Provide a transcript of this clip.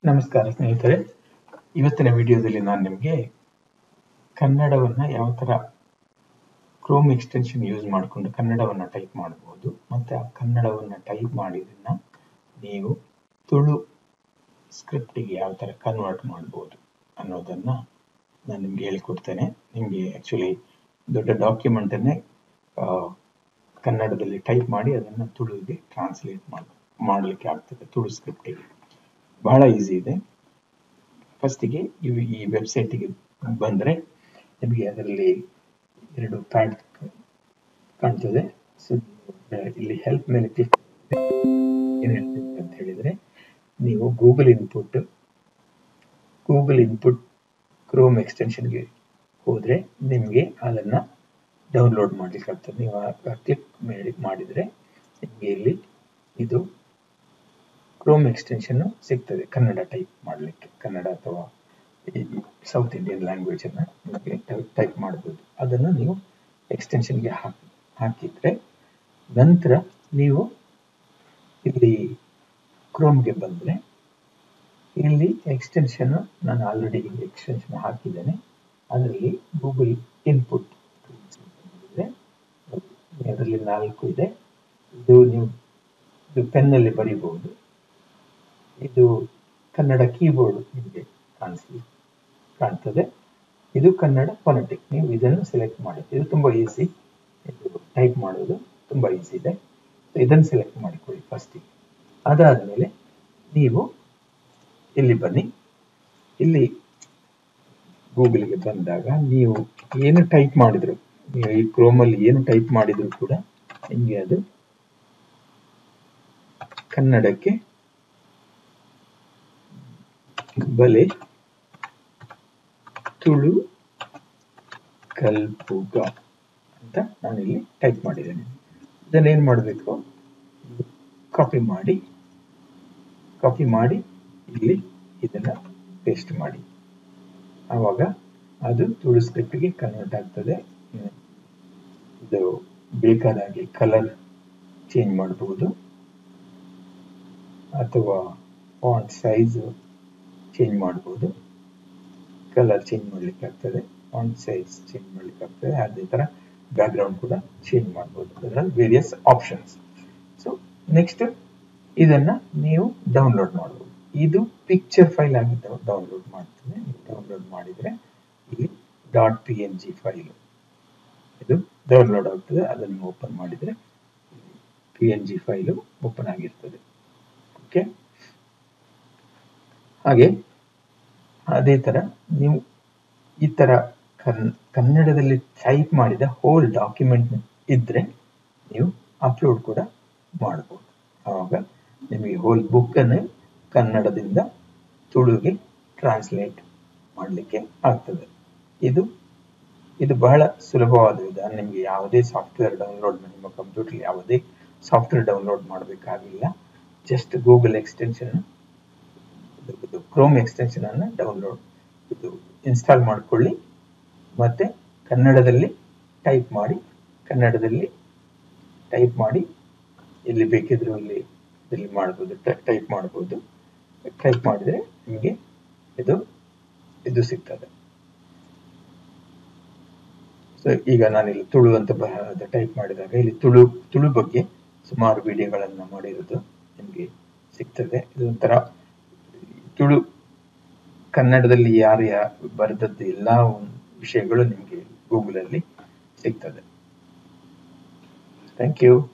ನಮಸ್ಕಾರ ಸ್ನೇಹಿತರೆ ಇವತ್ತಿನ ವಿಡಿಯೋದಲ್ಲಿ ನಾನು ನಿಮಗೆ ಕನ್ನಡವನ್ನು ಯಾವ ಥರ ಕ್ರೋಮ್ ಎಕ್ಸ್ಟೆನ್ಷನ್ ಯೂಸ್ ಮಾಡಿಕೊಂಡು ಕನ್ನಡವನ್ನು ಟೈಪ್ ಮಾಡ್ಬೋದು ಮತ್ತು ಆ ಕನ್ನಡವನ್ನು ಟೈಪ್ ಮಾಡಿದ್ದನ್ನು ನೀವು ತುಳು ಸ್ಕ್ರಿಪ್ಟಿಗೆ ಯಾವ ಥರ ಕನ್ವರ್ಟ್ ಮಾಡ್ಬೋದು ಅನ್ನೋದನ್ನು ನಾನು ನಿಮಗೆ ಹೇಳಿಕೊಡ್ತೇನೆ ನಿಮಗೆ ಆ್ಯಕ್ಚುಲಿ ದೊಡ್ಡ ಡಾಕ್ಯುಮೆಂಟನ್ನೇ ಕನ್ನಡದಲ್ಲಿ ಟೈಪ್ ಮಾಡಿ ಅದನ್ನು ತುಳುವಿಗೆ ಟ್ರಾನ್ಸ್ಲೇಟ್ ಮಾಡಿ ಮಾಡಲಿಕ್ಕೆ ಆಗ್ತದೆ ತುಳು ಸ್ಕ್ರಿಪ್ಟಿಗೆ ಬಹಳ ಈಸಿ ಇದೆ ಫಸ್ಟಿಗೆ ನೀವು ಈ ವೆಬ್ಸೈಟಿಗೆ ಬಂದರೆ ನಿಮಗೆ ಅದರಲ್ಲಿ ಎರಡು ಪ್ಯಾಡ್ ಕಾಣ್ತದೆ ಸೊ ಇಲ್ಲಿ ಹೆಲ್ಪ್ ಮೇಲೆ ಕ್ಲಿಕ್ ಏನು ಹೇಳ್ತೀನಿ ಅಂತ ಹೇಳಿದರೆ ನೀವು Google input Google input Chrome ಎಕ್ಸ್ಟೆನ್ಷನ್ಗೆ ಹೋದರೆ ನಿಮಗೆ ಅದನ್ನು ಡೌನ್ಲೋಡ್ ಮಾಡಲಿಕ್ಕೆ ಆಗ್ತದೆ ನೀವು ಕ್ಲಿಕ್ ಮಾಡಿ ಮಾಡಿದರೆ ನಿಮಗೆ ಇಲ್ಲಿ ಇದು ಕ್ರೋಮ್ ಎಕ್ಸ್ಟೆನ್ಷನ್ ಸಿಗ್ತದೆ ಕನ್ನಡ ಟೈಪ್ ಮಾಡಲಿಕ್ಕೆ ಕನ್ನಡ ಅಥವಾ ಸೌತ್ ಇಂಡಿಯನ್ ಲ್ಯಾಂಗ್ವೇಜನ್ನು ನಿಮಗೆ ಟೈಪ್ ಮಾಡ್ಬೋದು ಅದನ್ನು ನೀವು ಎಕ್ಸ್ಟೆನ್ಷನ್ಗೆ ಹಾಕಿ ಹಾಕಿದರೆ ನಂತರ ನೀವು ಇಲ್ಲಿ ಕ್ರೋಮ್ಗೆ ಬಂದರೆ ಇಲ್ಲಿ ಎಕ್ಸ್ಟೆನ್ಷನ್ ನಾನು ಆಲ್ರೆಡಿ ಎಕ್ಸ್ಟೆನ್ಷನ್ ಹಾಕಿದ್ದೇನೆ ಅದರಲ್ಲಿ ಗೂಗಲ್ ಇನ್ಪುಟ್ ಅದರಲ್ಲಿ ನಾಲ್ಕು ಇದೆ ಇದು ನೀವು ಇದು ಪೆನ್ನಲ್ಲಿ ಬರೀಬಹುದು ಇದು ಕನ್ನಡ ಕೀಬೋರ್ಡ್ ನಿಮಗೆ ಕಾಣಿಸ್ಲಿ ಕಾಣ್ತದೆ ಇದು ಕನ್ನಡ ಫೊನೆಟಿಕ್ ನೀವು ಇದನ್ನು ಸೆಲೆಕ್ಟ್ ಮಾಡಿ ಇದು ತುಂಬ ಈಸಿ ಇದು ಟೈಪ್ ಮಾಡೋದು ತುಂಬ ಈಸಿ ಇದೆ ಇದನ್ನು ಸೆಲೆಕ್ಟ್ ಮಾಡಿಕೊಳ್ಳಿ ಫಸ್ಟಿಗೆ ಅದಾದಮೇಲೆ ನೀವು ಇಲ್ಲಿ ಬನ್ನಿ ಇಲ್ಲಿ ಗೂಗಲ್ಗೆ ಬಂದಾಗ ನೀವು ಏನು ಟೈಪ್ ಮಾಡಿದ್ರು ನೀವು ಈ ಕ್ರೋಮಲ್ಲಿ ಏನು ಟೈಪ್ ಮಾಡಿದ್ರು ಕೂಡ ನಿಮಗೆ ಅದು ಕನ್ನಡಕ್ಕೆ ಬಲೆ ತುಳು ಕಲ್ಪುಗ ಅಂತ ನಾನಿಲ್ಲಿ ಟೈಪ್ ಮಾಡಿದ್ದೇನೆ ಇದನ್ನು ಏನು ಮಾಡಬೇಕು ಕಾಪಿ ಮಾಡಿ ಕಾಪಿ ಮಾಡಿ ಇಲ್ಲಿ ಇದನ್ನು ಪೇಸ್ಟ್ ಮಾಡಿ ಆವಾಗ ಅದು ತುಳು ಸ್ಕ್ರಿಪ್ಟ್ಗೆ ಕನ್ವರ್ಟ್ ಆಗ್ತದೆ ಇದು ಬೇಕಾದ ಹಾಗೆ ಕಲರ್ ಚೇಂಜ್ ಮಾಡಬಹುದು ಅಥವಾ ಫಾಂಟ್ ಸೈಜ್ ಚೇಂಜ್ ಮಾಡ್ಬೋದು ಕಲರ್ ಚೇಂಜ್ ಮಾಡಲಿಕ್ಕೆ ಆಗ್ತದೆ ಫಾಂಟ್ ಸೈಜ್ ಚೇಂಜ್ ಮಾಡಲಿಕ್ಕೆ ಆಗ್ತದೆ ಅದೇ ಥರ ಬ್ಯಾಕ್ಗ್ರೌಂಡ್ ಕೂಡ ಚೇಂಜ್ ಮಾಡ್ಬೋದು ಅದರಲ್ಲಿ ವೇರಿಯಸ್ ಆಪ್ಷನ್ಸ್ ಸೊ ನೆಕ್ಸ್ಟ್ ಇದನ್ನು ನೀವು ಡೌನ್ಲೋಡ್ ಮಾಡ್ಬೋದು ಇದು ಪಿಕ್ಚರ್ ಫೈಲ್ ಆಗಿ ಡೌನ್ಲೋಡ್ ಮಾಡ್ತದೆ ಡೌನ್ಲೋಡ್ ಮಾಡಿದರೆ ಇಲ್ಲಿ dot P N G file ಇದು ಡೌನ್ಲೋಡ್ ಆಗ್ತದೆ ಅದನ್ನು ಓಪನ್ ಮಾಡಿದರೆ P N G file open ಆಗಿರ್ತದೆ ಓಕೆ ಹಾಗೆ ಅದೇ ಥರ ನೀವು ಈ ಥರ ಕನ್ ಕನ್ನಡದಲ್ಲಿ ಟೈಪ್ ಮಾಡಿದ ಹೋಲ್ ಡಾಕ್ಯುಮೆಂಟ್ ಇದ್ದರೆ ನೀವು ಅಪ್ಲೋಡ್ ಕೂಡ ಮಾಡ್ಬೋದು ಆವಾಗ ನಿಮಗೆ ಹೋಲ್ ಬುಕ್ಕನ್ನು ಕನ್ನಡದಿಂದ ತುಳುಗೆ ಟ್ರಾನ್ಸ್ಲೇಟ್ ಮಾಡಲಿಕ್ಕೆ ಆಗ್ತದೆ ಇದು ಇದು ಬಹಳ ಸುಲಭವಾದ ವಿಧಾನ ನಿಮಗೆ ಯಾವುದೇ ಸಾಫ್ಟ್ವೇರ್ ಡೌನ್ಲೋಡ್ ನಿಮ್ಮ ಕಂಪ್ಯೂಟರ್ ಯಾವುದೇ ಸಾಫ್ಟ್ವೇರ್ ಡೌನ್ಲೋಡ್ ಮಾಡಬೇಕಾಗಿಲ್ಲ ಜಸ್ಟ್ ಗೂಗಲ್ ಎಕ್ಸ್ಟೆನ್ಷನ್ ಇದು ಕ್ರೋಮ್ ಎಕ್ಸ್ಟೆನ್ಷನ್ ಅನ್ನು ಡೌನ್ಲೋಡ್ ಇದು ಇನ್ಸ್ಟಾಲ್ ಮಾಡಿಕೊಳ್ಳಿ ಮತ್ತೆ ಕನ್ನಡದಲ್ಲಿ ಟೈಪ್ ಮಾಡಿ ಕನ್ನಡದಲ್ಲಿ ಟೈಪ್ ಮಾಡಿ ಎಲ್ಲಿ ಬೇಕಿದ್ರು ಅಲ್ಲಿ ಇಲ್ಲಿ ಮಾಡ್ಬೋದು ಟೈಪ್ ಮಾಡ್ಬೋದು ಟೈಪ್ ಮಾಡಿದರೆ ನಿಮಗೆ ಇದು ಇದು ಸಿಗ್ತದೆ ಸೊ ಈಗ ನಾನಿಲ್ಲಿ ತುಳು ಅಂತ ಟೈಪ್ ಮಾಡಿದಾಗ ಇಲ್ಲಿ ತುಳು ತುಳು ಬಗ್ಗೆ ಸುಮಾರು ವಿಡಿಯೋಗಳನ್ನು ಮಾಡಿರೋದು ನಿಮಗೆ ಸಿಗ್ತದೆ ಇದು ಒಂಥರ ತುಳು ಕನ್ನಡದಲ್ಲಿ ಯಾರು ಯಾ ಬರೆದದ್ದು ಎಲ್ಲ ವಿಷಯಗಳು ನಿಮಗೆ ಗೂಗಲಲ್ಲಿ ಸಿಗ್ತದೆ ಥ್ಯಾಂಕ್ ಯು